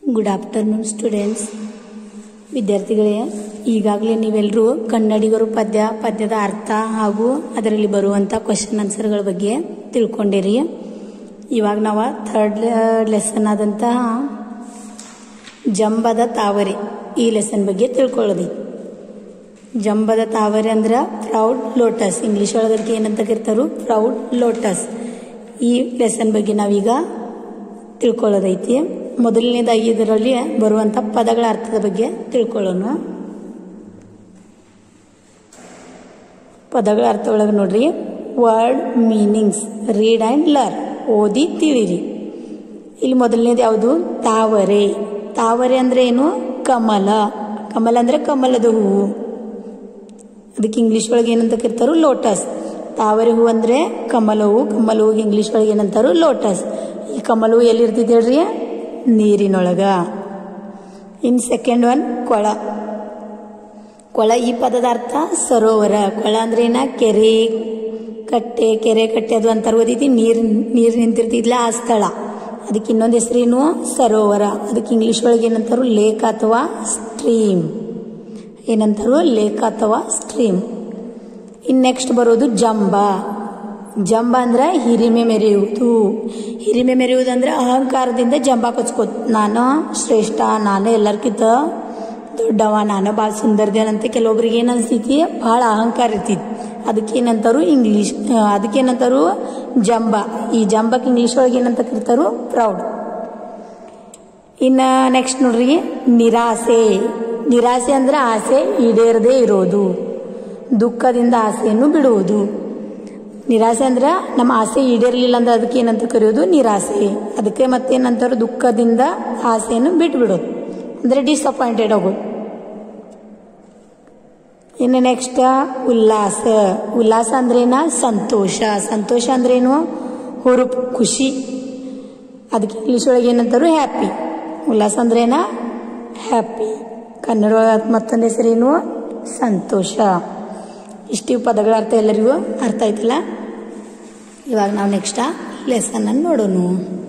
good afternoon students ವಿದ್ಯಾರ್ಥಿಗಳೇ ಈಗಾಗಲೇ ನೀವೆಲ್ಲರೂ ಕನ್ನಡಿಗರು ಪದ್ಯ ಪದ್ಯದ ಅರ್ಥ ಹಾಗೂ ಅದರಲ್ಲಿ ಬರುವಂಥ ಕ್ವಶನ್ ಆನ್ಸರ್ಗಳ ಬಗ್ಗೆ ತಿಳ್ಕೊಂಡಿರಿ ಇವಾಗ ನಾವು ಥರ್ಡ್ ಲೆಸನ್ ಆದಂತಹ ಜಂಬದ ತಾವರೆ ಈ ಲೆಸನ್ ಬಗ್ಗೆ ತಿಳ್ಕೊಳ್ಳೋದಿ ಜಂಬದ ತಾವರೆ ಅಂದ್ರೆ ಪ್ರೌಡ್ ಲೋಟಸ್ ಇಂಗ್ಲಿಷ್ ಒಳಗಕ್ಕೆ ಏನಂತ ಕರಿತಾರು ಪ್ರೌಡ್ ಲೋಟಸ್ ಈ ಲೆಸನ್ ಬಗ್ಗೆ ನಾವೀಗ ತಿಳ್ಕೊಳ್ಳೋದೈತಿ ಮೊದಲನೇದಾಗಿ ಇದರಲ್ಲಿ ಬರುವಂಥ ಪದಗಳ ಅರ್ಥದ ಬಗ್ಗೆ ತಿಳ್ಕೊಳ್ಳೋಣ ಪದಗಳ ಅರ್ಥ ಒಳಗೆ ನೋಡ್ರಿ word meanings read and learn ಓದಿ ತಿಳಿರಿ ಇಲ್ಲಿ ಮೊದಲನೇದು ಯಾವುದು ತಾವರೆ ತಾವರೆ ಅಂದ್ರೆ ಏನು ಕಮಲ ಕಮಲ ಅಂದ್ರೆ ಕಮಲದ ಹೂವು ಅದಕ್ಕೆ ಇಂಗ್ಲಿಷ್ ಒಳಗೆ ಏನಂತ ಕರಿತಾರು ಲೋಟಸ್ ತಾವರೆ ಹೂ ಅಂದ್ರೆ ಕಮಲ ಹೂ ಕಮಲ ಹೂಗೆ ಇಂಗ್ಲಿಷ್ ಒಳಗೆ ಏನಂತಾರು ಲೋಟಸ್ ಈ ಕಮಲ ಹೂ ಎಲ್ಲಿರ್ತೈತೆ ಹೇಳ್ರಿ ನೀರಿನೊಳಗ ಇನ್ ಸೆಕೆಂಡ್ ಒನ್ ಕೊಳ ಕೊಳ ಈ ಪದದ ಅರ್ಥ ಸರೋವರ ಕೊಳ ಅಂದ್ರೆ ಏನ ಕೆರೆ ಕಟ್ಟೆ ಕೆರೆ ಕಟ್ಟೆ ಅದು ಅಂತಾರ ಓದೈತಿ ನೀರು ನೀರು ನಿಂತಿರ್ತಿದ್ಲ ಆ ಸ್ಥಳ ಅದಕ್ಕೆ ಇನ್ನೊಂದು ಹೆಸರೇನು ಸರೋವರ ಅದಕ್ಕೆ ಇಂಗ್ಲಿಷ್ ಒಳಗೆ ಏನಂತಾರು ಲೇಕ್ ಅಥವಾ ಸ್ಟ್ರೀಮ್ ಏನಂತಾರು ಲೇಕ್ ಅಥವಾ ಸ್ಟ್ರೀಮ್ ಇನ್ ನೆಕ್ಸ್ಟ್ ಬರೋದು ಜಂಬ ಜಂಬ ಅಂದ್ರೆ ಹಿರಿಮೆ ಮೆರೆಯುವುದು ಹಿರಿಮೆ ಮೆರೆಯುವುದು ಅಂದ್ರೆ ಅಹಂಕಾರದಿಂದ ಜಂಬ ಕಚ್ಕೋ ನಾನು ಶ್ರೇಷ್ಠ ನಾನು ಎಲ್ಲರ್ಕಿಂತ ದೊಡ್ಡವ ನಾನು ಭಾಳ ಸುಂದರದೇನಂತ ಕೆಲವೊಬ್ರಿಗೆ ಏನು ಅನ್ಸ್ತೈತಿ ಭಾಳ ಅಹಂಕಾರ ಇರ್ತೈತಿ ಅದಕ್ಕೇನಂತಾರು ಇಂಗ್ಲೀಷ್ ಅದಕ್ಕೇನಂತಾರು ಜಂಬ ಈ ಜಂಬಕ್ಕೆ ಇಂಗ್ಲೀಷ್ ಒಳಗೆ ಏನಂತ ಕರಿತಾರು ಪ್ರೌಡ್ ಇನ್ನು ನೆಕ್ಸ್ಟ್ ನೋಡ್ರಿ ನಿರಾಸೆ ನಿರಾಸೆ ಅಂದ್ರೆ ಆಸೆ ಈಡೇರದೇ ಇರೋದು ದುಃಖದಿಂದ ಆಸೆಯನ್ನು ಬಿಡುವುದು ನಿರಾಸೆ ಅಂದ್ರೆ ನಮ್ಮ ಆಸೆ ಈಡೇರಲಿಲ್ಲ ಅಂದ್ರೆ ಅದಕ್ಕೆ ಏನಂತ ಕರೆಯೋದು ನಿರಾಸೆ ಅದಕ್ಕೆ ಮತ್ತೇನಂತಾರೆ ದುಃಖದಿಂದ ಆಸೆಯನ್ನು ಬಿಟ್ಬಿಡೋದು ಅಂದ್ರೆ ಡಿಸಪಾಯಿಂಟೆಡ್ ಆಗೋದು ಇನ್ನು ನೆಕ್ಸ್ಟ್ ಉಲ್ಲಾಸ ಉಲ್ಲಾಸ ಅಂದ್ರೇನ ಸಂತೋಷ ಸಂತೋಷ ಅಂದ್ರೇನು ಹುರುಪು ಖುಷಿ ಅದಕ್ಕೆ ಇಂಗ್ಲೀಷ್ ಒಳಗೆ ಏನಂತಾರು ಹ್ಯಾಪಿ ಉಲ್ಲಾಸ ಅಂದ್ರೇನ ಹ್ಯಾಪಿ ಕನ್ನಡ ಮತ್ತೊಂದು ಹೆಸರೇನು ಸಂತೋಷ ಇಷ್ಟು ಪದಗಳ ಅರ್ಥ ಎಲ್ಲರಿಗೂ ಅರ್ಥ ಆಯ್ತಲ್ಲ ಇವಾಗ ನಾವು ನೆಕ್ಸ್ಟ್ ಲೆಸನ್ ಅನ್ನು ನೋಡೋಣ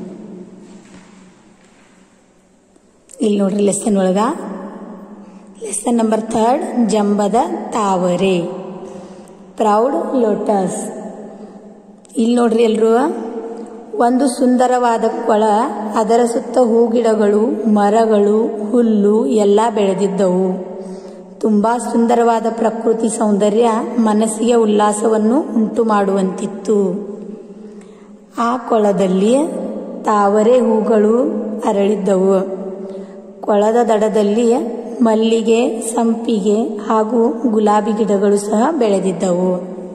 ಇಲ್ಲಿ ನೋಡ್ರಿ ಲೆಸನ್ ಒಳಗ ಲೆಸನ್ ನಂಬರ್ ಥರ್ಡ್ ಜಂಬದ ತಾವರೆ ಪ್ರೌಡ್ ಲೋಟಸ್ ಇಲ್ಲಿ ನೋಡ್ರಿ ಎಲ್ರು ಒಂದು ಸುಂದರವಾದ ಕೊಳ ಅದರ ಸುತ್ತ ಹೂಗಿಡಗಳು ಮರಗಳು ಹುಲ್ಲು ಎಲ್ಲ ಬೆಳೆದಿದ್ದವು ತುಂಬಾ ಸುಂದರವಾದ ಪ್ರಕೃತಿ ಸೌಂದರ್ಯ ಮನಸ್ಸಿಗೆ ಉಲ್ಲಾಸವನ್ನು ಉಂಟು ಮಾಡುವಂತಿತ್ತು ಆ ಕೊಳದಲ್ಲಿ ತಾವರೆ ಹೂಗಳು ಅರಳಿದ್ದವು ಕೊಳದ ದಡದಲ್ಲಿ ಮಲ್ಲಿಗೆ ಸಂಪಿಗೆ ಹಾಗೂ ಗುಲಾಬಿ ಗಿಡಗಳು ಸಹ ಬೆಳೆದಿದ್ದವು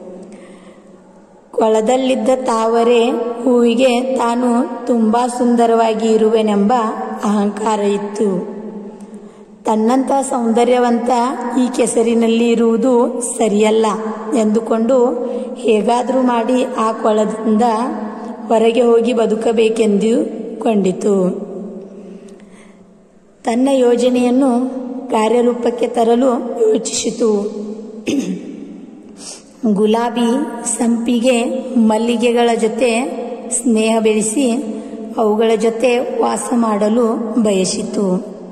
ಕೊಳದಲ್ಲಿದ್ದ ತಾವರೆ ಹೂವಿಗೆ ತಾನು ತುಂಬಾ ಸುಂದರವಾಗಿ ಇರುವೆನೆಂಬ ಅಹಂಕಾರ ಇತ್ತು ತನ್ನಂತ ಸೌಂದರ್ಯವಂತ ಈ ಕೆಸರಿನಲ್ಲಿ ಇರುವುದು ಸರಿಯಲ್ಲ ಎಂದುಕೊಂಡು ಹೇಗಾದರೂ ಮಾಡಿ ಆ ಕೊಳದಿಂದ ಹೊರಗೆ ಹೋಗಿ ಬದುಕಬೇಕೆಂದು ಕೊಂಡಿತು ತನ್ನ ಯೋಜನೆಯನ್ನು ಕಾರ್ಯರೂಪಕ್ಕೆ ತರಲು ಯೋಚಿಸಿತು ಗುಲಾಬಿ ಸಂಪಿಗೆ ಮಲ್ಲಿಗೆಗಳ ಜೊತೆ ಸ್ನೇಹ ಬೆಳೆಸಿ ಅವುಗಳ ಜೊತೆ ವಾಸ ಮಾಡಲು ಬಯಸಿತು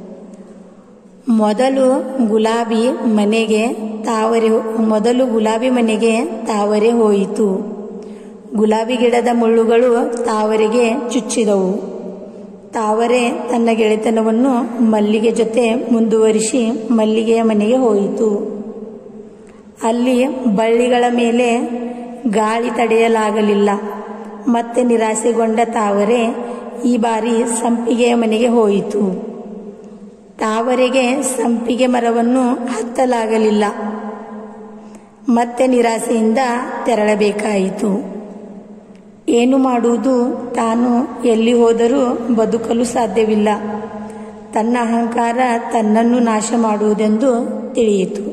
ಮೊದಲು ಗುಲಾಬಿ ಮನೆಗೆ ತಾವರೆ ಮೊದಲು ಗುಲಾಬಿ ಮನೆಗೆ ತಾವರೆ ಹೋಯಿತು ಗುಲಾಬಿ ಗಿಡದ ಮುಳ್ಳುಗಳು ತಾವರೆಗೆ ಚುಚ್ಚಿದವು ತಾವರೆ ತನ್ನ ಗೆಳೆತನವನ್ನು ಮಲ್ಲಿಗೆ ಜೊತೆ ಮುಂದುವರಿಸಿ ಮಲ್ಲಿಗೆಯ ಮನೆಗೆ ಹೋಯಿತು ಅಲ್ಲಿ ಬಳ್ಳಿಗಳ ಮೇಲೆ ಗಾಳಿ ತಡೆಯಲಾಗಲಿಲ್ಲ ಮತ್ತೆ ನಿರಾಸೆಗೊಂಡ ತಾವರೆ ಈ ಬಾರಿ ಸಂಪಿಗೆಯ ಮನೆಗೆ ಹೋಯಿತು ತಾವರೆಗೆ ಸಂಪಿಗೆ ಮರವನ್ನು ಹತ್ತಲಾಗಲಿಲ್ಲ ಮತ್ತೆ ನಿರಾಸೆಯಿಂದ ತೆರಳಬೇಕಾಯಿತು ಏನು ಮಾಡುವುದು ತಾನು ಎಲ್ಲಿ ಹೋದರೂ ಬದುಕಲು ಸಾಧ್ಯವಿಲ್ಲ ತನ್ನ ಅಹಂಕಾರ ತನ್ನನ್ನು ನಾಶ ಮಾಡುವುದೆಂದು ತಿಳಿಯಿತು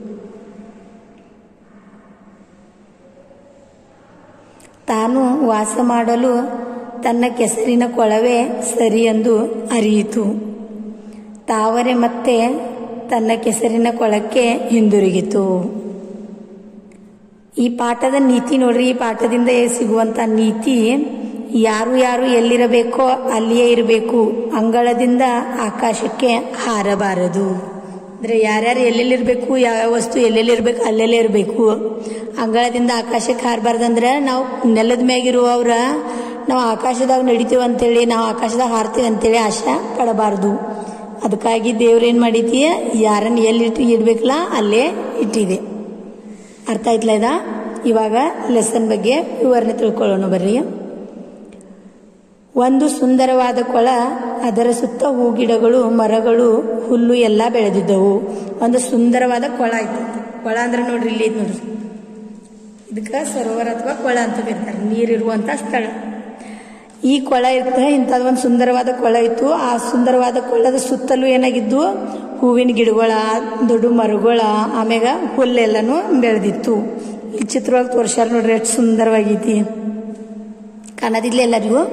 ತಾನು ವಾಸ ಮಾಡಲು ತನ್ನ ಕೆಸರಿನ ಕೊಳವೇ ಸರಿ ಎಂದು ಅರಿಯಿತು ತಾವರೆ ಮತ್ತೆ ತನ್ನ ಕೆಸರಿನ ಕೊಳಕ್ಕೆ ಹಿಂದಿರುಗಿತು ಈ ಪಾಠದ ನೀತಿ ನೋಡ್ರಿ ಈ ಪಾಠದಿಂದ ಸಿಗುವಂತ ನೀತಿ ಯಾರು ಯಾರು ಎಲ್ಲಿರಬೇಕೋ ಅಲ್ಲಿಯೇ ಇರಬೇಕು ಅಂಗಳದಿಂದ ಆಕಾಶಕ್ಕೆ ಹಾರಬಾರದು ಅಂದರೆ ಯಾರ್ಯಾರು ಎಲ್ಲೆಲ್ಲಿರಬೇಕು ಯಾವ್ಯಾವ ವಸ್ತು ಎಲ್ಲೆಲ್ಲಿರ್ಬೇಕು ಅಲ್ಲೆಲ್ಲೇ ಇರಬೇಕು ಅಂಗಳದಿಂದ ಆಕಾಶಕ್ಕೆ ಹಾರಬಾರ್ದಂದ್ರೆ ನಾವು ನೆಲದ ಮ್ಯಾಗಿರುವವ್ರ ನಾವು ಆಕಾಶದಾಗ ನಡಿತೀವಿ ಅಂತೇಳಿ ನಾವು ಆಕಾಶದಾಗ ಹಾರ್ತೀವಿ ಅಂತೇಳಿ ಆಶೆ ಪಡಬಾರ್ದು ಅದಕ್ಕಾಗಿ ದೇವ್ರೇನು ಮಾಡೈತಿ ಯಾರನ್ನ ಎಲ್ಲಿ ಇಟ್ಟು ಇಡ್ಬೇಕಲ್ಲ ಅಲ್ಲೇ ಇಟ್ಟಿದೆ ಅರ್ಥ ಆಯ್ತಲ್ಲ ಇದ ಇವಾಗ ಲೆಸನ್ ಬಗ್ಗೆ ವಿವರಣೆ ತಿಳ್ಕೊಳ್ಳೋಣ ಬರ್ರಿ ಒಂದು ಸುಂದರವಾದ ಕೊಳ ಅದರ ಸುತ್ತ ಹೂಗಿಡಗಳು ಮರಗಳು ಹುಲ್ಲು ಎಲ್ಲ ಬೆಳೆದಿದ್ದವು ಒಂದು ಸುಂದರವಾದ ಕೊಳ ಇತ್ತು ಕೊಳ ಅಂದ್ರೆ ನೋಡ್ರಿ ಇಲ್ಲಿ ಐತ್ ನೋಡ್ರಿ ಇದಕ್ಕೆ ಸರೋವರ ಅಥವಾ ಕೊಳ ಅಂತ ಕರೀತಾರೆ ನೀರಿರುವಂತ ಸ್ಥಳ ಈ ಕೊಳ ಇತ್ತ ಇಂಥದ್ದು ಒಂದು ಸುಂದರವಾದ ಕೊಳ ಇತ್ತು ಆ ಸುಂದರವಾದ ಕೊಳದ ಸುತ್ತಲೂ ಏನಾಗಿದ್ದು ಹೂವಿನ ಗಿಡಗಳ ದೊಡ್ಡ ಮರಗಳ ಆಮ್ಯಾಗ ಹುಲ್ಲೆಲ್ಲನೂ ಬೆಳೆದಿತ್ತು ಈ ಚಿತ್ರವಾಗಿ ತೋರ್ಸ್ಯಾರ ನೋಡ್ರಿ ಎಷ್ಟು ಸುಂದರವಾಗೈತಿ ಕಾಣದಿಲ್ಲ ಎಲ್ಲರಿಗೂ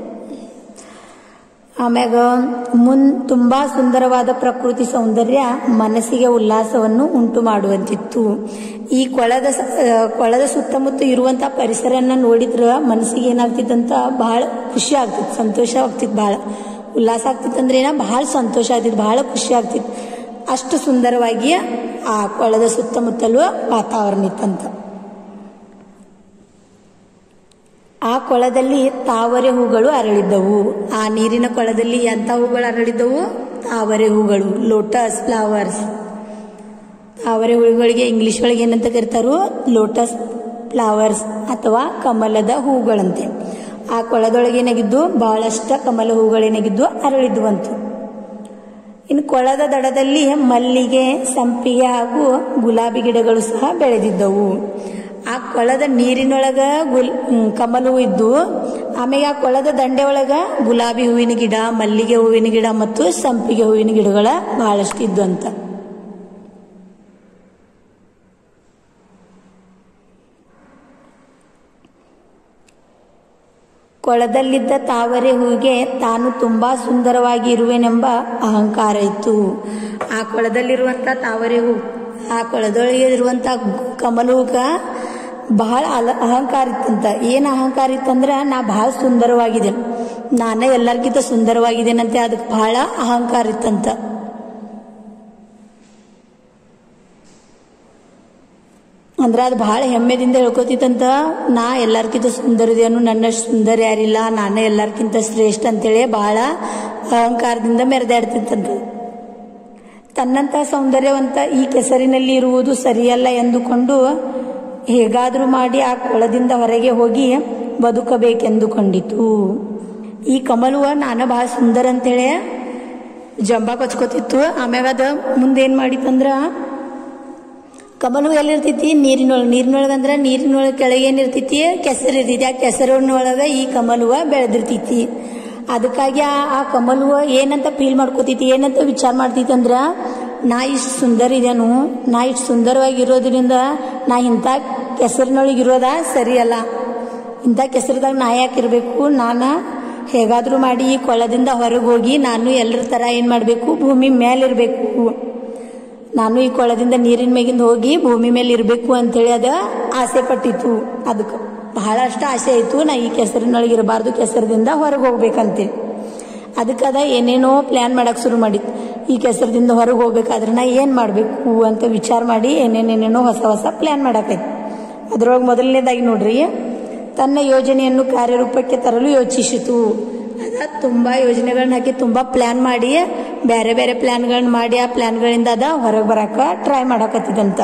ಆಮ್ಯಾಗ ಮುನ್ ತುಂಬಾ ಸುಂದರವಾದ ಪ್ರಕೃತಿ ಸೌಂದರ್ಯ ಮನಸ್ಸಿಗೆ ಉಲ್ಲಾಸವನ್ನು ಉಂಟು ಮಾಡುವಂತಿತ್ತು ಈ ಕೊಳದ ಸ- ಆ, ಕೊಳದ ಸುತ್ತಮುತ್ತ ಇರುವಂತ ಪರಿಸರನ ನೋಡಿದ್ರ ಮನಸ್ಸಿಗೆ ಏನಾಗ್ತಿತ್ತಂತ ಬಹಳ ಖುಷಿ ಆಗ್ತಿತ್ತು ಸಂತೋಷ ಆಗ್ತಿತ್ತು ಬಹಳ ಉಲ್ಲಾಸ ಆಗ್ತಿತ್ತು ಅಂದ್ರೆ ಏನ ಬಹಳ ಸಂತೋಷ ಆಗ್ತಿತ್ತು ಬಹಳ ಖುಷಿ ಆಗ್ತಿತ್ತು ಅಷ್ಟು ಸುಂದರವಾಗಿ ಆ ಕೊಳದ ಸುತ್ತಮುತ್ತಲೂ ವಾತಾವರಣ ಇತ್ತಂತ ಆ ಕೊಳದಲ್ಲಿ ತಾವರೆ ಹೂಗಳು ಅರಳಿದ್ದವು ಆ ನೀರಿನ ಕೊಳದಲ್ಲಿ ಎಂಥ ಹೂಗಳು ಅರಳಿದ್ದವು ತಾವರೆ ಹೂಗಳು ಲೋಟಸ್ ಫ್ಲವರ್ಸ್ ತಾವರೆ ಹೂಗಳಿಗೆ ಇಂಗ್ಲಿಷ್ ಒಳಗೆ ಏನಂತ ಕರೀತಾರೋ ಲೋಟಸ್ ಫ್ಲವರ್ಸ್ ಅಥವಾ ಕಮಲದ ಹೂಗಳಂತೆ ಆ ಕೊಳದೊಳಗೆ ಏನಾಗಿದ್ದು ಬಹಳಷ್ಟ ಕಮಲ ಹೂಗಳೇನಾಗಿದ್ದು ಅರಳಿದ್ವಂತು ಇನ್ನು ಕೊಳದ ದಡದಲ್ಲಿ ಮಲ್ಲಿಗೆ ಸಂಪಿಗೆ ಹಾಗೂ ಗುಲಾಬಿ ಗಿಡಗಳು ಸಹ ಬೆಳೆದಿದ್ದವು ಆ ಕೊಳದ ನೀರಿನೊಳಗ ಗುಲ್ ಹ್ಮ್, ಕಮಲ ಹೂ ಇದ್ದು ಆಮೇಲೆ ಆ ಕೊಳದ ದಂಡೆ ಒಳಗ ಗುಲಾಬಿ ಹೂವಿನ ಗಿಡ ಮಲ್ಲಿಗೆ ಹೂವಿನ ಗಿಡ ಮತ್ತು ಸಂಪಿಗೆ ಹೂವಿನ ಗಿಡಗಳ ಬಹಳಷ್ಟು ಇದ್ದು ಅಂತ ಕೊಳದಲ್ಲಿದ್ದ ತಾವರೆ ಹೂವಿಗೆ ತಾನು ತುಂಬಾ ಸುಂದರವಾಗಿ ಇರುವೆನೆಂಬ ಅಹಂಕಾರ ಇತ್ತು ಆ ಕೊಳದಲ್ಲಿರುವಂತ ತಾವರೆ ಹೂ ಆ ಕೊಳದೊಳಗೆ ಇರುವಂತ ಕಮಲ ಹೂಗ ಬಹಳ ಅಲ ಅಹಂಕಾರ ಇತ್ತಂತ ಏನ್ ಅಹಂಕಾರ ಇತ್ತಂದ್ರ ನಾ ಬಹಳ ಸುಂದರವಾಗಿದೆ ನಾನೇ ಎಲ್ಲರಿಗಿಂತ ಸುಂದರವಾಗಿದ್ದೇನಂತೆ ಅದಕ್ಕೆ ಬಹಳ ಅಹಂಕಾರ ಇತ್ತಂತ ಅಂದ್ರೆ ಅದು ಬಹಳ ಹೆಮ್ಮೆದಿಂದ ಹೇಳ್ಕೊತಿತ್ತಂತ ನಾ ಎಲ್ಲರಿಗಿಂತ ಸುಂದರದೇನು ನನ್ನಷ್ಟು ಸುಂದರ ಯಾರಿಲ್ಲ ನಾನೇ ಎಲ್ಲರಿಗಿಂತ ಶ್ರೇಷ್ಠ ಅಂತೇಳಿ ಬಹಳ ಅಹಂಕಾರದಿಂದ ಮೆರೆದಾಡ್ತಿತ್ತಂತ ತನ್ನಂತ ಸೌಂದರ್ಯವಂತ ಈ ಕೆಸರಿನಲ್ಲಿ ಇರುವುದು ಸರಿಯಲ್ಲ ಎಂದುಕೊಂಡು ಹೇಗಾದರೂ ಮಾಡಿ ಆ ಕೊಳದಿಂದ ಹೊರಗೆ ಹೋಗಿ ಬದುಕಬೇಕೆಂದುಕೊಂಡಿತು ಈ ಕಮಲುವ ನಾನು ಬಹಳ ಸುಂದರ ಅಂತೇಳಿ ಜಂಬ ಕೊಚ್ಕೋತಿತ್ತು ಆಮ್ಯಾಗ ಅದ ಮುಂದೇನ್ ಮಾಡಿತ್ತಂದ್ರ ಕಮಲು ಎಲ್ಲಿರ್ತೈತಿ ನೀರಿನೊಳಗೆ ನೀರಿನೊಳಗೆ ಅಂದ್ರೆ ನೀರಿನೊಳಗೆ ಕೆಳಗೆ ಏನಿರ್ತೈತಿ ಕೆಸರು ಇರ್ತೈತಿ ಆ ಕೆಸರಿನೊಳಗೆ ಈ ಕಮಲುವ ಬೆಳೆದಿರ್ತೈತಿ ಅದಕ್ಕಾಗಿ ಆ ಆ ಕಮಲುವ ಏನಂತ ಫೀಲ್ ಮಾಡ್ಕೋತೈತಿ ಏನಂತ ವಿಚಾರ ಮಾಡ್ತೈತಿ ಅಂದ್ರ ನಾ ಇಷ್ಟು ಸುಂದರ ಇದೇನು ನಾ ಇಷ್ಟು ಸುಂದರವಾಗಿ ಇರೋದ್ರಿಂದ ನಾ ಇಂಥ ಕೆಸರಿನೊಳಗೆ ಇರೋದ ಸರಿಯಲ್ಲ ಇಂಥ ಕೆಸರದಾಗ ನಾ ಯಾಕೆ ಇರಬೇಕು ನಾನು ಹೇಗಾದ್ರೂ ಮಾಡಿ ಈ ಕೊಳದಿಂದ ಹೊರಗೆ ಹೋಗಿ ನಾನು ಎಲ್ಲರ ಥರ ಏನು ಮಾಡಬೇಕು ಭೂಮಿ ಮೇಲಿರಬೇಕು ನಾನು ಈ ಕೊಳದಿಂದ ನೀರಿನ ಮೇಗಿಂದ ಹೋಗಿ ಭೂಮಿ ಮೇಲೆ ಇರಬೇಕು ಅಂತೇಳಿ ಅದ ಆಸೆ ಪಟ್ಟಿತ್ತು ಅದಕ್ಕೆ ಬಹಳಷ್ಟು ಆಸೆ ಆಯಿತು ನಾ ಈ ಕೆಸರಿನೊಳಗೆ ಇರಬಾರ್ದು ಕೆಸರದಿಂದ ಹೊರಗೆ ಹೋಗ್ಬೇಕಂತೇಳಿ ಅದಕ್ಕೆ ಅದ ಏನೇನೋ ಪ್ಲ್ಯಾನ್ ಮಾಡಕ್ಕೆ ಶುರು ಮಾಡಿತ್ತು ಈ ಕೆಸರದಿಂದ ಹೊರಗೆ ಹೋಗ್ಬೇಕಾದ್ರೆ ನಾ ಏನು ಮಾಡಬೇಕು ಅಂತ ವಿಚಾರ ಮಾಡಿ ಏನೇನೇನೇನೋ ಹೊಸ ಹೊಸ ಪ್ಲ್ಯಾನ್ ಮಾಡಾಕೈತಿ ಅದ್ರೊಳಗೆ ಮೊದಲನೇದಾಗಿ ನೋಡ್ರಿ ತನ್ನ ಯೋಜನೆಯನ್ನು ಕಾರ್ಯರೂಪಕ್ಕೆ ತರಲು ಯೋಚಿಸಿತು ಅದ ತುಂಬ ಯೋಜನೆಗಳನ್ನ ಹಾಕಿ ತುಂಬ ಪ್ಲ್ಯಾನ್ ಮಾಡಿ ಬೇರೆ ಬೇರೆ ಪ್ಲ್ಯಾನ್ಗಳನ್ನ ಮಾಡಿ ಆ ಪ್ಲ್ಯಾನ್ಗಳಿಂದ ಅದ ಹೊರಗೆ ಬರಾಕ ಟ್ರೈ ಮಾಡಾಕತ್ತಿದಂತ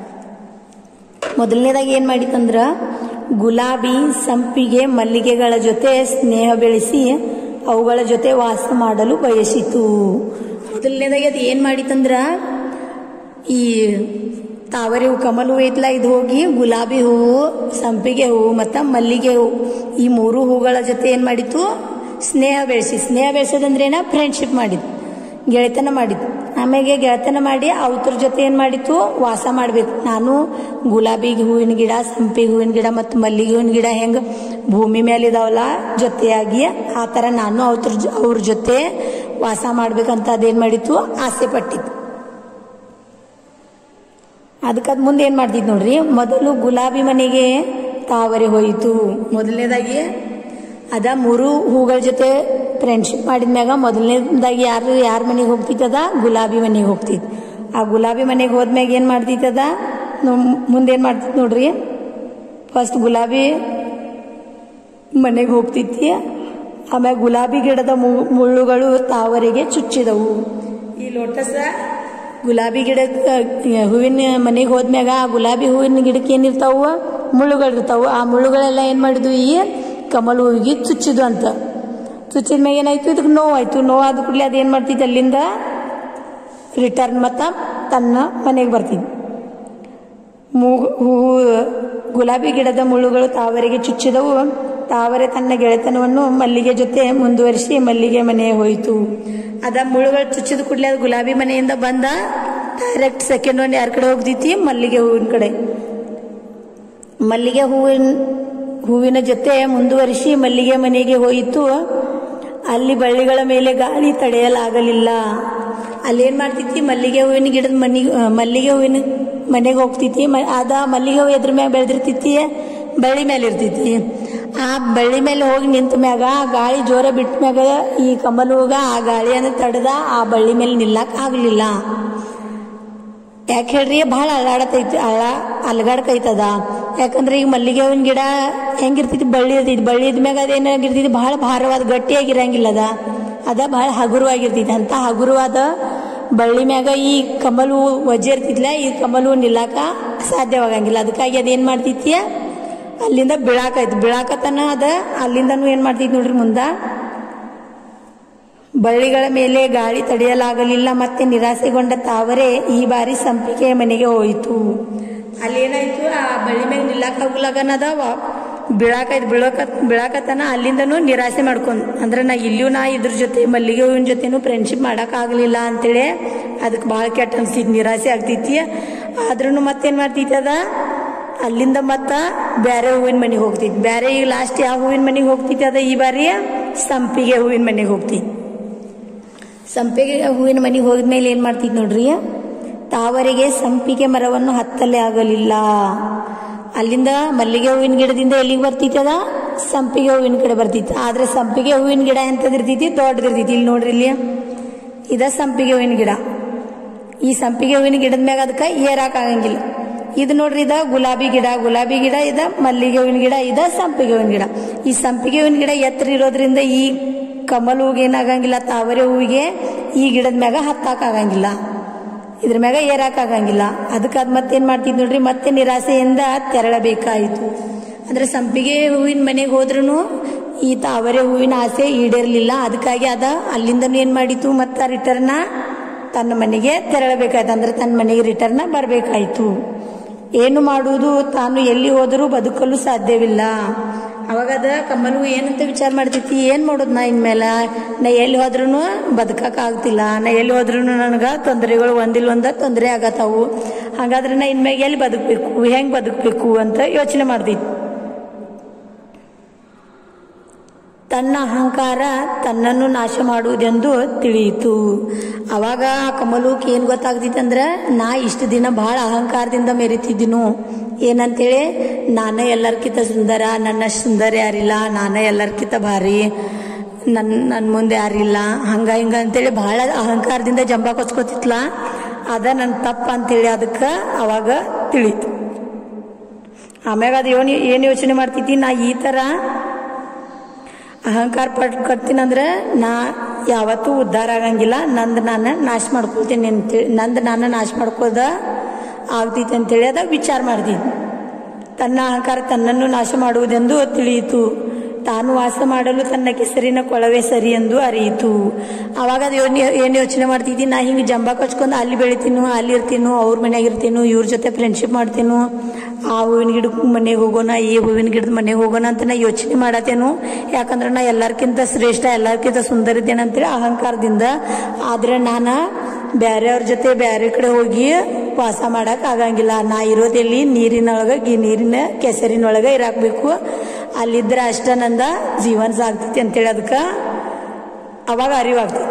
ಮೊದಲನೇದಾಗಿ ಏನು ಮಾಡಿತ್ತಂದ್ರ ಗುಲಾಬಿ ಸಂಪಿಗೆ ಮಲ್ಲಿಗೆಗಳ ಜೊತೆ ಸ್ನೇಹ ಬೆಳೆಸಿ ಅವುಗಳ ಜೊತೆ ವಾಸ ಮಾಡಲು ಬಯಸಿತು ಮೊದಲನೇದಾಗಿ ಅದು ಏನು ಮಾಡಿತ್ತಂದ್ರ ಈ ತಾವರೆ ಹೂ ಕಮಲ್ ಹೂ ಐತ್ಲ ಇದು ಹೋಗಿ ಗುಲಾಬಿ ಹೂವು ಸಂಪಿಗೆ ಹೂವು ಮತ್ತು ಮಲ್ಲಿಗೆ ಹೂವು ಈ ಮೂರು ಹೂಗಳ ಜೊತೆ ಏನು ಮಾಡಿತ್ತು ಸ್ನೇಹ ಬೆಳೆಸಿ ಸ್ನೇಹ ಬೆಳೆಸೋದಂದ್ರೆ ಏನ ಫ್ರೆಂಡ್ಶಿಪ್ ಮಾಡಿದ್ದು ಗೆಳೆತನ ಮಾಡಿದ್ದು ಆಮೇಲೆ ಗೆಳೆತನ ಮಾಡಿ ಅವ್ರ ಜೊತೆ ಏನು ಮಾಡಿತ್ತು ವಾಸ ಮಾಡಬೇಕು ನಾನು ಗುಲಾಬಿ ಹೂವಿನ ಗಿಡ ಸಂಪಿಗೆ ಹೂವಿನ ಗಿಡ ಮತ್ತು ಮಲ್ಲಿಗೆ ಹೂವಿನ ಗಿಡ ಹೆಂಗೆ ಭೂಮಿ ಮೇಲೆ ಇದಾವಲ್ಲ ಜೊತೆಯಾಗಿ ಆ ಥರ ನಾನು ಅವ್ರ ಅವ್ರ ಜೊತೆ ವಾಸ ಮಾಡ್ಬೇಕಂತ ಅದೇನು ಮಾಡಿತ್ತು ಆಸೆ ಪಟ್ಟಿತ್ತು ಅದಕ್ಕೆ ಅದು ಮುಂದೆ ಏನು ಮಾಡ್ತಿದ್ ನೋಡ್ರಿ ಮೊದಲು ಗುಲಾಬಿ ಮನೆಗೆ ತಾವರೆ ಹೋಯಿತು ಮೊದಲನೇದಾಗಿ ಅದ ಮೂರು ಹೂಗಳ ಜೊತೆ ಫ್ರೆಂಡ್ಶಿಪ್ ಮಾಡಿದ್ಮ್ಯಾಗ ಮೊದಲನೇದಾಗಿ ಯಾರು ಯಾರ ಮನೆಗೆ ಹೋಗ್ತಿತ್ತದ ಗುಲಾಬಿ ಮನೆಗೆ ಹೋಗ್ತಿತ್ತು ಆ ಗುಲಾಬಿ ಮನೆಗೆ ಹೋದ್ಮ್ಯಾಗ ಏನು ಮಾಡ್ತಿತ್ತದ ಮುಂದೇನು ಮಾಡ್ತಿತ್ತು ನೋಡ್ರಿ ಫಸ್ಟ್ ಗುಲಾಬಿ ಮನೆಗೆ ಹೋಗ್ತಿತ್ತಿ ಆಮ್ಯಾಗ ಗುಲಾಬಿ ಗಿಡದ ಮು- ಮುಳ್ಳುಗಳು ತಾವರೆಗೆ ಚುಚ್ಚಿದವು ಈ ಲೋಟಸ ಗುಲಾಬಿ ಗಿಡ ಹೂವಿನ ಮನೆಗೆ ಹೋದ್ಮ್ಯಾಗ ಆ ಗುಲಾಬಿ ಹೂವಿನ ಗಿಡಕ್ಕೆ ಏನಿರ್ತಾವು ಮುಳ್ಳುಗಳು ಇರ್ತಾವು ಆ ಮುಳ್ಳುಗಳೆಲ್ಲ ಏನು ಮಾಡಿದ್ವು ಈ ಕಮಲ ಹೂವಿಗೆ ಚುಚ್ಚಿದ್ವು ಅಂತ ಚುಚ್ಚಿದ ಮ್ಯಾಗ ಏನಾಯ್ತು ಇದಕ್ಕೆ ನೋವಾಯ್ತು ನೋವಾದ ಕೂಡಲೇ ಅದೇನು ಮಾಡ್ತಿತ್ತು ಅಲ್ಲಿಂದ ರಿಟರ್ನ್ ಮತ್ತ ತನ್ನ ಮನೆಗೆ ಬರ್ತಿದ್ವು ಮೂಗು ಹೂವು ಗುಲಾಬಿ ಗಿಡದ ಮುಳ್ಳುಗಳು ತಾವರೆಗೆ ಚುಚ್ಚಿದವು ತಾವರೆ ತನ್ನ ಗೆಳೆತನವನ್ನು ಮಲ್ಲಿಗೆ ಜೊತೆ ಮುಂದುವರಿಸಿ ಮಲ್ಲಿಗೆ ಮನೆ ಹೋಯಿತು ಅದ ಮುಳ್ಳುಗಳು ಚುಚ್ಚಿದ ಕೂಡಲೇ ಅದು ಗುಲಾಬಿ ಮನೆಯಿಂದ ಬಂದ ಡೈರೆಕ್ಟ್ ಸೆಕೆಂಡ್ ಒನ್ ಯಾರ ಕಡೆ ಹೋಗ್ತೈತಿ ಮಲ್ಲಿಗೆ ಹೂವಿನ ಕಡೆ ಮಲ್ಲಿಗೆ ಹೂವಿನ ಹೂವಿನ ಜೊತೆ ಮುಂದುವರಿಸಿ ಮಲ್ಲಿಗೆ ಮನೆಗೆ ಹೋಯಿತು ಅಲ್ಲಿ ಬಳ್ಳಿಗಳ ಮೇಲೆ ಗಾಳಿ ತಡೆಯಲಾಗಲಿಲ್ಲ ಅಲ್ಲೇನ್ ಮಾಡ್ತಿತಿ ಮಲ್ಲಿಗೆ ಹೂವಿನ ಗಿಡದ ಮನಿ ಮಲ್ಲಿಗೆ ಹೂವಿನ ಮನೆಗೆ ಹೋಗ್ತಿತಿ ಮ- ಅದ ಮಲ್ಲಿಗೆ ಹೂವು ಎದ್ರ ಮ್ಯಾಗ ಬೆಳೆದಿರ್ತೈತಿ ಬಳ್ಳಿ ಮೇಲೆ ಇರ್ತೈತಿ ಆ ಬಳ್ಳಿ ಮೇಲೆ ಹೋಗಿ ನಿಂತ ಮ್ಯಾಗ ಆ ಗಾಳಿ ಜೋರ ಬಿಟ್ಟ ಮ್ಯಾಗ ಈ ಕಮಲ ಹೂಗ ಆ ಗಾಳಿಯನ್ನು ತಡೆದ ಆ ಬಳ್ಳಿ ಮೇಲೆ ನಿಲ್ಲಕ್ ಆಗ್ಲಿಲ್ಲ ಯಾಕೆ ಹೇಳ್ರಿ ಭಾಳ ಅಲ್ಲಾಡತೈತಿ ಅಳ ಅಲ್ಗಾಡ್ಕೈತದ ಯಾಕಂದ್ರೆ ಈಗ ಮಲ್ಲಿಗೆ ಹೂವಿನ ಗಿಡ ಹೆಂಗಿರ್ತೈತಿ ಬಳ್ಳಿ ಇರ್ತೈತಿ ಬಳ್ಳಿ ಇದ್ಮ್ಯಾಗ ಅದೇನಾಗಿರ್ತೈತಿ ಭಾಳ ಭಾರವಾದ ಗಟ್ಟಿಯಾಗಿರಂಗಿಲ್ಲ ಅದ ಅದ ಭಾಳ ಹಗುರವಾಗಿರ್ತೈತಿ ಅಂತ ಹಗುರವಾದ ಬಳ್ಳಿ ಮ್ಯಾಗ ಈ ಕಮಲ್ ಹೂ ವಜ್ಜೆ ಇರ್ತಿದ್ಲ ಈ ಕಮಲ್ ಹೂ ನಿಲ್ಲಾಕ ಸಾಧ್ಯವಾಗಂಗಿಲ್ಲ ಅದಕ್ಕಾಗಿ ಅದೇನ್ ಮಾಡ್ತೈತಿ ಅಲ್ಲಿಂದ ಬೀಳಾಕೈತಿ ಬೀಳಾಕತನ ಅದ ಅಲ್ಲಿಂದನೂ ಏನ್ ಮಾಡ್ತೈತಿ ನೋಡ್ರಿ ಮುಂದ ಬಳ್ಳಿಗಳ ಮೇಲೆ ಗಾಳಿ ತಡೆಯಲಾಗಲಿಲ್ಲ ಮತ್ತೆ ನಿರಾಸೆಗೊಂಡ ತಾವರೆ ಈ ಬಾರಿ ಸಂಪಿಗೆಯ ಮನೆಗೆ ಹೋಯಿತು ಅಲ್ಲೇನಾಯ್ತು ಆ ಬಳ್ಳಿ ಮೇಲೆ ನಿಲ್ಲಾಕಾಗುಲಾಗನದ ಬೀಳಾಕೈತ್ ಬೀಳಕ ಬೀಳಾಕತನ ಅಲ್ಲಿಂದನೂ ನಿರಾಸೆ ಮಾಡ್ಕೊಂಡ್ ಅಂದ್ರೆ ನಾ ಇಲ್ಲಿಯೂ ನಾ ಇದ್ರ ಜೊತೆ ಮಲ್ಲಿಗೆ ಹೂವಿನ ಜೊತೆನೂ ಫ್ರೆಂಡ್ಶಿಪ್ ಮಾಡಕ್ ಆಗ್ಲಿಲ್ಲ ಅಂತೇಳಿ ಅದಕ್ಕೆ ಭಾಳ ಕೆಟ್ಟ ಅನ್ಸಿತ್ ನಿರಾಸೆ ಆಗ್ತೈತಿ ಆದ್ರೂ ಮತ್ತೇನ್ ಮಾಡ್ತೈತಿ ಅದ ಅಲ್ಲಿಂದ ಮತ್ತ ಬ್ಯಾರೆ ಹೂವಿನ ಮನೆಗೆ ಹೋಗ್ತೈತಿ ಬ್ಯಾರೆ ಈಗ ಲಾಸ್ಟ್ ಯಾವ ಹೂವಿನ ಮನೆಗೆ ಹೋಗ್ತೈತಿ ಅದ ಈ ಬಾರಿ ಸಂಪಿಗೆ ಹೂವಿನ ಮನೆಗೆ ಹೋಗ್ತೈತಿ ಸಂಪಿಗೆ ಹೂವಿನ ಮನೆಗೆ ಹೋದ್ಮೇಲೆ ಏನ್ ಮಾಡ್ತಿದ್ ನೋಡ್ರಿ ತಾವರೆಗೆ ಸಂಪಿಗೆ ಮರವನ್ನು ಹತ್ತಲೇ ಆಗಲಿಲ್ಲ ಅಲ್ಲಿಂದ ಮಲ್ಲಿಗೆ ಹೂವಿನ ಗಿಡದಿಂದ ಎಲ್ಲಿಗೆ ಬರ್ತಿತ್ತು ಅದ ಸಂಪಿಗೆ ಹೂವಿನ ಕಡೆ ಬರ್ತಿತ್ತು ಆದ್ರೆ ಸಂಪಿಗೆ ಹೂವಿನ ಗಿಡ ಎಂತದಿರ್ತೈತಿ ದೊಡ್ಡದಿರ್ತೈತಿ ಇಲ್ಲಿ ನೋಡ್ರಿ ಇಲ್ಲಿ ಇದ ಸಂಪಿಗೆ ಹೂವಿನ ಗಿಡ ಈ ಸಂಪಿಗೆ ಹೂವಿನ ಗಿಡದ ಮ್ಯಾಗ ಅದಕ್ಕೆ ಏರಾಕ್ ಆಗಂಗಿಲ್ಲ ಇದು ನೋಡ್ರಿ ಇದ ಗುಲಾಬಿ ಗಿಡ ಗುಲಾಬಿ ಗಿಡ ಇದ ಮಲ್ಲಿಗೆ ಹೂವಿನ ಗಿಡ ಇದ ಸಂಪಿಗೆ ಹೂವಿನ ಗಿಡ ಈ ಸಂಪಿಗೆ ಹೂವಿನ ಗಿಡ ಎತ್ತರ ಇರೋದ್ರಿಂದ ಈ ಕಮಲ್ ಹೂವಿಗೆ ಏನಾಗಂಗಿಲ್ಲ ತಾವರೆ ಹೂವಿಗೆ ಈ ಗಿಡದ ಮ್ಯಾಗ ಹತ್ತಾಕ್ ಆಗಂಗಿಲ್ಲ ಇದ್ರ ಮ್ಯಾಗ ಏರಾಕ್ ಆಗಂಗಿಲ್ಲ ಅದಕ್ಕೆ ಅದ್ ಮತ್ತೇನ್ ಮಾಡ್ತಿದ್ ನೋಡ್ರಿ ಮತ್ತೆ ನಿರಾಸೆಯಿಂದ ತೆರಳಬೇಕಾಯಿತು ಅಂದ್ರೆ ಸಂಪಿಗೆ ಹೂವಿನ ಮನೆಗೆ ಹೋದ್ರೂ ಈ ತಾವರೆ ಹೂವಿನ ಆಸೆ ಈಡೇರ್ಲಿಲ್ಲ ಅದಕ್ಕಾಗಿ ಅದ ಅಲ್ಲಿಂದನೂ ಏನ್ ಮಾಡಿತು ಮತ್ತ ರಿಟರ್ನ ತನ್ನ ಮನೆಗೆ ತೆರಳಬೇಕಾಯ್ತು ಅಂದ್ರೆ ತನ್ನ ಮನೆಗೆ ರಿಟರ್ನ ಬರಬೇಕಾಯ್ತು ಏನು ಮಾಡುವುದು ತಾನು ಎಲ್ಲಿ ಹೋದರೂ ಬದುಕಲು ಸಾಧ್ಯವಿಲ್ಲ ಅವಾಗ ಅದ ಕಮಲು ಏನಂತ ವಿಚಾರ ಮಾಡ್ತೈತಿ ಏನ್ ಮಾಡೋದು ನಾ ಇನ್ಮೇಲೆ ನಾ ಎಲ್ಲಿ ಹೋದ್ರೂ ಬದುಕಕ್ ಆಗ್ತಿಲ್ಲ ನಾ ಎಲ್ಲಿ ಹೋದ್ರೂ ನನಗ ತೊಂದರೆಗಳು ಒಂದಿಲ್ಲ ಒಂದ ತೊಂದರೆ ಆಗತ್ತಾವು ಹಾಗಾದ್ರೆ ನಾ ಇನ್ಮ್ಯಾಗ ಎಲ್ಲಿ ಬದುಕಬೇಕು ಹೆಂಗ್ ಬದುಕಬೇಕು ಅಂತ ಯೋಚನೆ ಮಾಡ್ತೈತಿ ತನ್ನ ಅಹಂಕಾರ ತನ್ನನ್ನು ನಾಶ ಮಾಡುವುದೆಂದು ತಿಳಿಯಿತು ಅವಾಗ ಆ ಕಮಲುಕ್ ಏನ್ ಗೊತ್ತಾಗ್ತಿತ್ತಂದ್ರ ನಾ ಇಷ್ಟು ದಿನ ಬಹಳ ಅಹಂಕಾರದಿಂದ ಮೆರಿತಿದ್ದೀನು ಏನಂತೇಳಿ ನಾನ ಎಲ್ಲರ್ಕಿಂತ ಸುಂದರ ನನ್ನ ಸುಂದರ ಯಾರಿಲ್ಲ ನಾನ ಎಲ್ಲರ್ಕಿಂತ ಭಾರಿ ನನ್ ನನ್ ಮುಂದೆ ಯಾರಿಲ್ಲ ಹಂಗ ಹಿಂಗ ಅಂತೇಳಿ ಬಹಳ ಅಹಂಕಾರದಿಂದ ಜಂಬ ಕೊಚ್ಕೋತಿತ್ಲ ಅದ ನನ್ನ ತಪ್ಪ ಅಂತೇಳಿ ಅದಕ್ಕೆ ಅವಾಗ ತಿಳಿತು ಆಮ್ಯಾಗ ಅದು ಏನು ಏನು ಯೋಚನೆ ಮಾಡ್ತಿದ್ದಿ ನಾ ಈ ಥರ ಅಹಂಕಾರ ಪಟ್ಕೊಡ್ತೀನಂದ್ರೆ ನಾ ಯಾವತ್ತೂ ಉದ್ಧಾರ ಆಗಂಗಿಲ್ಲ ನಂದು ನಾನು ನಾಶ ಮಾಡ್ಕೊಳ್ತೀನಿ ಅಂತೇಳಿ ನಂದು ನಾನು ನಾಶ ಮಾಡ್ಕೋದ ಆಗ್ತೈತಿ ಅಂತೇಳಿ ಅದ ವಿಚಾರ ಮಾಡ್ತಿದ್ದೆ ತನ್ನ ಅಹಂಕಾರ ತನ್ನನ್ನು ನಾಶ ಮಾಡುವುದೆಂದು ತಿಳಿಯಿತು ತಾನು ವಾಸ ಮಾಡಲು ತನ್ನ ಕೆಸರಿನ ಕೊಳವೆ ಸರಿ ಎಂದು ಅರಿಯಿತು ಅವಾಗ ಅದು ಏನ್ ಏನು ಯೋಚನೆ ಮಾಡ್ತಿದ್ದಿ ನಾ ಹಿಂಗೆ ಜಂಬ ಕಚ್ಕೊಂಡು ಅಲ್ಲಿ ಬೆಳಿತೀನು ಅಲ್ಲಿ ಇರ್ತೀನು ಅವ್ರ ಮನ್ಯಾಗ ಇರ್ತೀನು ಇವ್ರ ಜೊತೆ ಫ್ರೆಂಡ್ಶಿಪ್ ಮಾಡ್ತೀನು ಆ ಹೂವಿನ ಗಿಡಕ್ಕೆ ಮನೆಗೆ ಹೋಗೋಣ ಈ ಹೂವಿನ ಗಿಡದ ಮನೆಗೆ ಹೋಗೋಣ ಅಂತ ನಾ ಯೋಚನೆ ಮಾಡತ್ತೇನು ಯಾಕಂದ್ರೆ ನಾ ಎಲ್ಲರ್ಕಿಂತ ಶ್ರೇಷ್ಠ ಎಲ್ಲರ್ಕಿಂತ ಸುಂದರ ಇದ್ದೇನೆ ಅಂತೇಳಿ ಅಹಂಕಾರದಿಂದ ಆದ್ರೆ ನಾನು ಬೇರೆಯವ್ರ ಜೊತೆ ಬೇರೆ ಕಡೆ ಹೋಗಿ ವಾಸ ಮಾಡಕ್ ಆಗಂಗಿಲ್ಲ ನಾ ಇರೋದೆಲ್ಲಿ ನೀರಿನೊಳಗ ಗಿ ನೀರಿನ ಕೆಸರಿನೊಳಗ ಇರಾಕ್ಬೇಕು ಅಲ್ಲಿದ್ರೆ ಅಷ್ಟ ನಂದ ಜೀವನ ಸಾಗ್ತೈತಿ ಅಂತೇಳಿ ಅದಕ್ಕೆ ಅವಾಗ ಅರಿವಾಗ್ತೈತಿ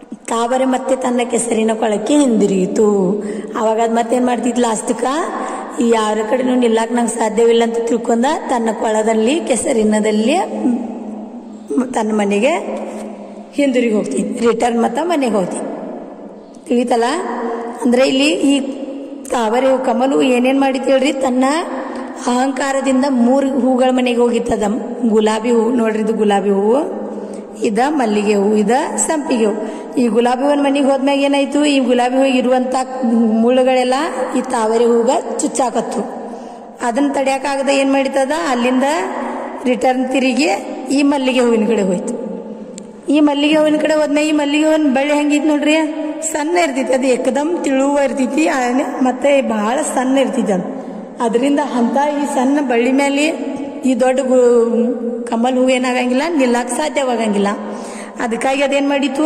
ತಾವರೆ ಮತ್ತೆ ತನ್ನ ಕೆಸರಿನ ಕೊಳಕ್ಕೆ ಹಿಂದಿರುಗಿತು ಅವಾಗ ಅದ್ ಮತ್ತೇನ್ ಮಾಡ್ತಿದ್ ಲಾಸ್ಟಕ್ಕ ಈ ಯಾರ ಕಡೆನೂ ನಿಲ್ಲಕ್ಕೆ ನಂಗೆ ಸಾಧ್ಯವಿಲ್ಲ ಅಂತ ತಿಳ್ಕೊಂಡ ತನ್ನ ಕೊಳದಲ್ಲಿ ಕೆಸರಿನದಲ್ಲಿ ಮ್- ತನ್ನ ಮನೆಗೆ ಹಿಂದಿರುಗಿ ಹೋಗ್ತೀನಿ ರಿಟರ್ನ್ ಮತ್ತು ಮನೆಗೆ ಹೋಗ್ತೀನಿ ತಿಳಿತಲ್ಲ ಅಂದ್ರೆ ಇಲ್ಲಿ ಈ ತಾವರೆ ಹೂ ಕಮಲು ಏನೇನ್ ಮಾಡಿತ್ ಹೇಳ್ರಿ ತನ್ನ ಅಹಂಕಾರದಿಂದ ಮೂರು ಹೂಗಳ ಮನೆಗೆ ಹೋಗಿತ್ತದ ಗುಲಾಬಿ ಹೂ ನೋಡ್ರಿ ಇದು ಗುಲಾಬಿ ಹೂವು ಇದ ಮಲ್ಲಿಗೆ ಹೂ ಇದ ಸಂಪಿಗೆ ಹೂ ಈ ಗುಲಾಬಿ ಹೂವಿನ ಮನೆಗೆ ಹೋದ್ಮ್ಯಾಗ ಏನಾಯ್ತು ಈ ಗುಲಾಬಿ ಹೂ ಇರುವಂತ ಮುಳ್ಳುಗಳೆಲ್ಲ ಈ ತಾವರೆ ಹೂಗ ಚುಚ್ಚಾಕತ್ತು ಅದನ್ನ ತಡೆಯಕ್ಕಾಗದ ಏನ್ ಮಾಡಿತದ ಅಲ್ಲಿಂದ ರಿಟರ್ನ್ ತಿರುಗಿ ಈ ಮಲ್ಲಿಗೆ ಹೂವಿನ ಕಡೆ ಹೋಯ್ತು ಈ ಮಲ್ಲಿಗೆ ಹೂವಿನ ಕಡೆ ಹೋದ್ಮೇಲೆ ಈ ಮಲ್ಲಿಗೆ ಹೂವಿನ ಬಳ್ಳಿ ಹೆಂಗಿತ್ತು ನೋಡ್ರಿ ಸಣ್ಣ ಇರ್ತೈತಿ ಅದು ಏಕದಮ್ ತಿಳುವ ಇರ್ತೈತಿ ಆನೆ- ಮತ್ತೆ ಬಹಳ ಸಣ್ಣ ಇರ್ತೈತಿ ಅದು ಅದರಿಂದ ಅಂತ ಈ ಸಣ್ಣ ಬಳ್ಳಿ ಮೇಲೆ ಈ ದೊಡ್ಡ ಗು- ಕಮಲ್ ಹೂ ಏನಾಗಂಗಿಲ್ಲ ನಿಲ್ಲಕ್ಕೆ ಸಾಧ್ಯವಾಗಂಗಿಲ್ಲ ಅದಕ್ಕಾಗಿ ಅದೇನ್ ಮಾಡಿತ್ತು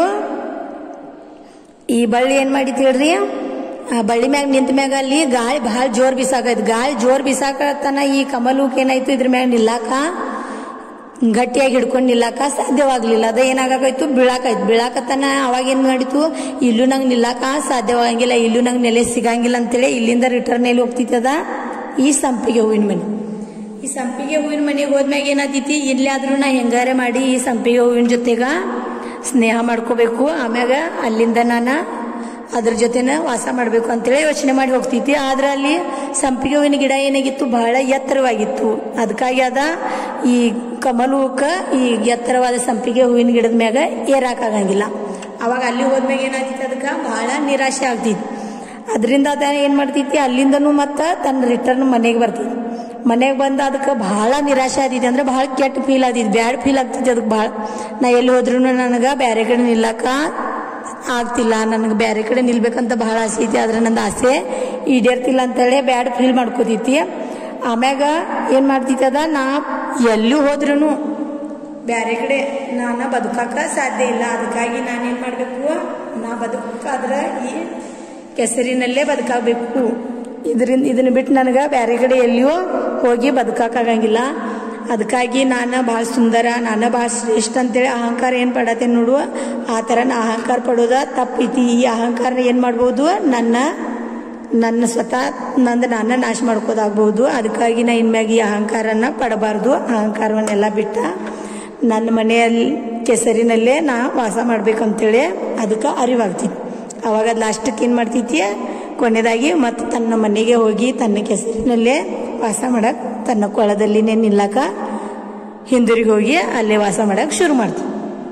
ಈ ಬಳ್ಳಿ ಏನ್ ಮಾಡಿತ್ತು ಹೇಳ್ರಿ ಆ ಬಳ್ಳಿ ಮ್ಯಾಗ ನಿಂತ ಮ್ಯಾಗ ಅಲ್ಲಿ ಗಾಳಿ ಬಹಳ ಜೋರ್ ಬಿಸಾಕೈತಿ ಗಾಳಿ ಜೋರ್ ಬಿಸಾಕತನ ಈ ಕಮಲ್ ಹೂಕ್ ಏನಾಯ್ತು ಇದ್ರ ಮ್ಯಾಗ ನಿಲ್ಲಾಕ ಗಟ್ಟಿಯಾಗಿ ಹಿಡ್ಕೊಂಡು ನಿಲ್ಲಾಕ ಸಾಧ್ಯವಾಗ್ಲಿಲ್ಲ ಅದ ಏನಾಗಾಕೈತು ಬೀಳಾಕೈತು ಬೀಳಾಕತನ ಅವಾಗ ಏನ್ ಮಾಡಿತು ಇಲ್ಲೂ ನಂಗೆ ನಿಲ್ಲಾಕ ಸಾಧ್ಯವಾಗಂಗಿಲ್ಲ ಇಲ್ಲೂ ನಂಗೆ ನೆಲೆ ಸಿಗಂಗಿಲ್ಲ ಅಂತೇಳಿ ಇಲ್ಲಿಂದ ರಿಟರ್ನ್ ಎಲ್ಲಿ ಹೋಗ್ತಿತ್ತದ ಈ ಸಂಪಿಗೆ ಹೂವಿನ ಮನೆ ಈ ಸಂಪಿಗೆ ಹೂವಿನ ಮನೆಗೆ ಹೋದ್ಮ್ಯಾಗ ಏನಾತೈತಿ ಇಲ್ಲಾದ್ರೂ ನಾ ಹೆಂಗಾರೆ ಮಾಡಿ ಈ ಸಂಪಿಗೆ ಹೂವಿನ ಜೊತೆಗ ಸ್ನೇಹ ಮಾಡ್ಕೋಬೇಕು ಆಮ್ಯಾಗ ಅಲ್ಲಿಂದ ನಾನು ಅದ್ರ ಜೊತೆನ ವಾಸ ಮಾಡಬೇಕು ಅಂತೇಳಿ ಯೋಚನೆ ಮಾಡಿ ಹೋಗ್ತೈತಿ ಆದ್ರೆ ಅಲ್ಲಿ ಸಂಪಿಗೆ ಹೂವಿನ ಗಿಡ ಏನಾಗಿತ್ತು ಬಹಳ ಎತ್ತರವಾಗಿತ್ತು ಅದಕ್ಕಾಗಿ ಅದ ಈ ಕಮಲ್ ಹೂಕ ಈ ಎತ್ತರವಾದ ಸಂಪಿಗೆ ಹೂವಿನ ಗಿಡದ ಮ್ಯಾಗ ಏರಾಕಾಗಂಗಿಲ್ಲ ಅವಾಗ ಅಲ್ಲಿ ಹೋದ್ಮ್ಯಾಗ ಏನಾಗ್ತಿತ್ತು ಅದಕ್ಕೆ ಬಹಳ ನಿರಾಶೆ ಆಗ್ತಿತ್ತು ಅದರಿಂದ ಅದ ಏನ್ ಮಾಡ್ತೈತಿ ಅಲ್ಲಿಂದನೂ ಮತ್ತ ತನ್ನ ರಿಟರ್ನ್ ಮನೆಗೆ ಬರ್ತೈತಿ ಮನೆಗೆ ಬಂದ ಅದಕ್ಕೆ ಬಹಳ ನಿರಾಶೆ ಆದೈತಿ ಅಂದ್ರೆ ಬಹಳ ಕೆಟ್ಟ ಫೀಲ್ ಆದೈತಿ ಬ್ಯಾಡ್ ಫೀಲ್ ಆಗ್ತೈತಿ ಅದಕ್ಕೆ ಬಹಳ ನಾ ಎಲ್ಲಿ ಹೋದ್ರೂ ನನಗೆ ಬೇರೆ ಕಡೆ ನಿಲ್ಲಕ್ಕ ಆಗ್ತಿಲ್ಲ ನನಗೆ ಬೇರೆ ಕಡೆ ನಿಲ್ಬೇಕಂತ ಬಹಳ ಆಸೆ ಐತಿ ಆದ್ರೆ ನನ್ನ ಆಸೆ ಈಡೇರ್ತಿಲ್ಲ ಅಂತೇಳಿ ಬ್ಯಾಡ್ ಫೀಲ್ ಮಾಡ್ಕೋತೈತಿ ಆಮ್ಯಾಗ ಏನ್ ಮಾಡ್ತೈತಿ ಅದ ನಾ ಎಲ್ಲೂ ಹೋದ್ರೂ ಬ್ಯಾರೆ ಕಡೆ ನಾನು ಬದುಕಾಕ ಸಾಧ್ಯ ಇಲ್ಲ ಅದಕ್ಕಾಗಿ ನಾನೇನ್ ಮಾಡ್ಬೇಕು ನಾ ಬದುಕಾದ್ರೆ ಈ ಕೆಸರಿನಲ್ಲೇ ಬದುಕಾಗಬೇಕು ಇದರಿಂದ ಇದನ್ನ ಬಿಟ್ಟು ನನಗೆ ಬೇರೆ ಕಡೆ ಎಲ್ಲಿಯೂ ಹೋಗಿ ಬದುಕಾಕಾಗಂಗಿಲ್ಲ ಅದಕ್ಕಾಗಿ ನಾನು ಭಾಳ ಸುಂದರ ನಾನು ಭಾಳ ಶ್ರೇಷ್ಠ ಅಂತೇಳಿ ಅಹಂಕಾರ ಏನು ಪಡತ್ತೆ ನೋಡು ಆ ಥರ ನಾ ಅಹಂಕಾರ ಪಡೋದ ತಪ್ಪೈತಿ ಈ ಅಹಂಕಾರ ಏನು ಮಾಡ್ಬೋದು ನನ್ನ ನನ್ನ ಸ್ವತಃ ನಂದು ನಾನು ನಾಶ ಮಾಡ್ಕೋದಾಗ್ಬೋದು ಅದಕ್ಕಾಗಿ ನಾ ಇನ್ಮ್ಯಾಗ ಈ ಅಹಂಕಾರನ ಪಡಬಾರ್ದು ಅಹಂಕಾರವನ್ನೆಲ್ಲ ಬಿಟ್ಟ ನನ್ನ ಮನೆಯಲ್ಲಿ ಕೆಸರಿನಲ್ಲೇ ನಾ ವಾಸ ಮಾಡ್ಬೇಕಂತೇಳಿ ಅದಕ್ಕೆ ಅರಿವಾಗ್ತಿತ್ತು ಅವಾಗ ಲಾಸ್ಟಕ್ಕೆ ಏನು ಮಾಡ್ತೈತಿ ಕೊನೆಯದಾಗಿ ಮತ್ತೆ ತನ್ನ ಮನೆಗೆ ಹೋಗಿ ತನ್ನ ಕೆಸರಿನಲ್ಲೇ ವಾಸ ಮಾಡಕ್ ತನ್ನ ಕೊಳದಲ್ಲಿನೇ ನಿಲ್ಲಕ ಹಿಂದಿರುಗಿ ಹೋಗಿ ಅಲ್ಲೇ ವಾಸ ಮಾಡಕ್ ಶುರು ಮಾಡ್ತೀವಿ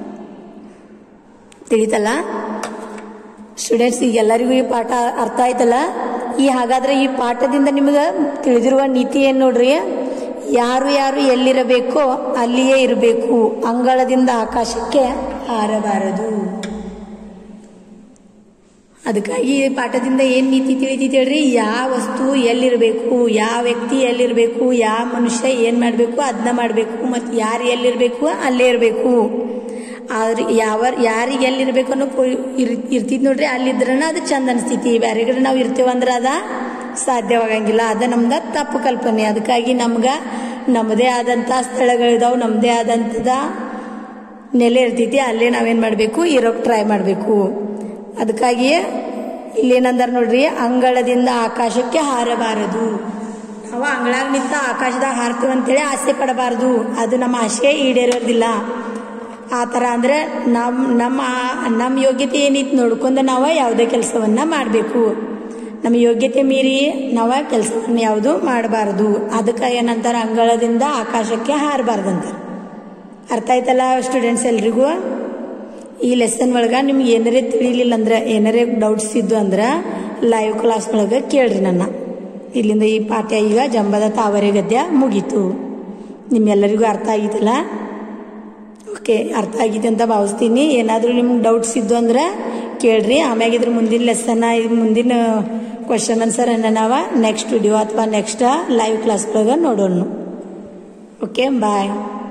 ತಿಳಿತಲ್ಲ ಸ್ಟೂಡೆಂಟ್ಸ್ ಈಗ ಎಲ್ಲರಿಗೂ ಈ ಪಾಠ ಅರ್ಥ ಆಯ್ತಲ್ಲ ಈ ಹಾಗಾದ್ರೆ ಈ ಪಾಠದಿಂದ ನಿಮಗೆ ತಿಳಿದಿರುವ ನೀತಿ ಏನ್ ನೋಡ್ರಿ ಯಾರು ಯಾರು ಎಲ್ಲಿರಬೇಕೋ ಅಲ್ಲಿಯೇ ಇರಬೇಕು ಅಂಗಳದಿಂದ ಆಕಾಶಕ್ಕೆ ಹಾರಬಾರದು ಅದಕ್ಕಾಗಿ ಈ ಪಾಠದಿಂದ ಏನ್ ನೀತಿ ತಿಳಿತೈತಿ ಹೇಳ್ರಿ ಯಾವ ವಸ್ತು ಎಲ್ಲಿರಬೇಕು ಯಾವ ವ್ಯಕ್ತಿ ಎಲ್ಲಿರಬೇಕು ಯಾವ ಮನುಷ್ಯ ಏನ್ ಮಾಡ್ಬೇಕು ಅದನ್ನ ಮಾಡ್ಬೇಕು ಮತ್ತು ಯಾರು ಎಲ್ಲಿರ್ಬೇಕು ಅಲ್ಲೇ ಇರಬೇಕು ಆದ್ರೆ ಯಾವ ಯಾರಿಗೆ ಎಲ್ಲಿರ್ಬೇಕು ಅನ್ನೋ ಇರ್ತಿದ್ ನೋಡ್ರಿ ಅಲ್ಲಿದ್ರನ ಅದು ಚಂದ ಅನಿಸ್ತೈತಿ ಬೇರೆ ಕಡೆ ನಾವು ಇರ್ತೇವಂದ್ರೆ ಅದ ಸಾಧ್ಯವಾಗಂಗಿಲ್ಲ ಅದ ನಮ್ದ ತಪ್ಪು ಕಲ್ಪನೆ ಅದಕ್ಕಾಗಿ ನಮ್ಗ ನಮ್ಮದೇ ಆದಂತ ಸ್ಥಳಗಳಿದಾವ್ ನಮ್ಮದೇ ಆದಂತದ ನೆಲೆ ಇರ್ತೈತಿ ಅಲ್ಲೇ ನಾವೇನ್ ಮಾಡ್ಬೇಕು ಇರೋಕ್ ಟ್ರೈ ಮಾಡ್ಬೇಕು ಅದಕ್ಕಾಗಿ ಇಲ್ಲೇನಂದಾರ ನೋಡ್ರಿ ಅಂಗಳದಿಂದ ಆಕಾಶಕ್ಕೆ ಹಾರಬಾರದು ನಾವು ಅಂಗಳಾಗ ನಿಂತ ಆಕಾಶದಾಗ ಹಾರ್ತೀವಿ ಅಂತೇಳಿ ಆಸೆ ಪಡಬಾರದು ಅದು ನಮ್ಮ ಆಸೆ ಈಡೇರೋದಿಲ್ಲ ಆ ಥರ ಅಂದ್ರೆ ನಮ್ಮ ನಮ್ಮ ನಮ್ಮ ಯೋಗ್ಯತೆ ಏನಿತ್ತು ನೋಡ್ಕೊಂಡು ನಾವು ಯಾವುದೇ ಕೆಲಸವನ್ನ ಮಾಡಬೇಕು ನಮ್ಮ ಯೋಗ್ಯತೆ ಮೀರಿ ನಾವು ಕೆಲಸವನ್ನ ಯಾವುದು ಮಾಡಬಾರದು ಅದಕ್ಕೆ ಏನಂತಾರೆ ಅಂಗಳದಿಂದ ಆಕಾಶಕ್ಕೆ ಹಾರಬಾರ್ದಂತಾರೆ ಅರ್ಥ ಆಯ್ತಲ್ಲ ಸ್ಟೂಡೆಂಟ್ಸ್ ಎಲ್ರಿಗೂ ಈ ಲೆಸನ್ ಒಳಗೆ ನಿಮ್ಗೆ ಏನಾರೇ ತಿಳಿಲಿಲ್ಲ ಅಂದ್ರೆ ಏನಾರೇ ಡೌಟ್ಸ್ ಇದ್ದು ಅಂದ್ರೆ ಲೈವ್ ಕ್ಲಾಸ್ ಒಳಗೆ ಕೇಳ್ರಿ ನನ್ನ ಇಲ್ಲಿಂದ ಈ ಪಾಠ ಈಗ ಜಂಬದ ತಾವರೆ ಗದ್ಯ ಮುಗೀತು ನಿಮ್ಮೆಲ್ಲರಿಗೂ ಅರ್ಥ ಆಗಿತ್ತಲ್ಲ ಓಕೆ ಅರ್ಥ ಆಗಿದೆ ಅಂತ ಭಾವಿಸ್ತೀನಿ ಏನಾದರೂ ನಿಮ್ಗೆ ಡೌಟ್ಸ್ ಇದ್ದು ಅಂದ್ರೆ ಕೇಳ್ರಿ ಆಮ್ಯಾಗ ಇದ್ರ ಮುಂದಿನ ಲೆಸನ್ನ ಮುಂದಿನ ಕ್ವಶನ್ ಆನ್ಸರ್ ಅನ್ನ ನಾವು ನೆಕ್ಸ್ಟ್ ವಿಡಿಯೋ ಅಥವಾ ನೆಕ್ಸ್ಟ್ ಲೈವ್ ಕ್ಲಾಸ್ ಒಳಗೆ ನೋಡೋಣ ಓಕೆ ಬಾಯ್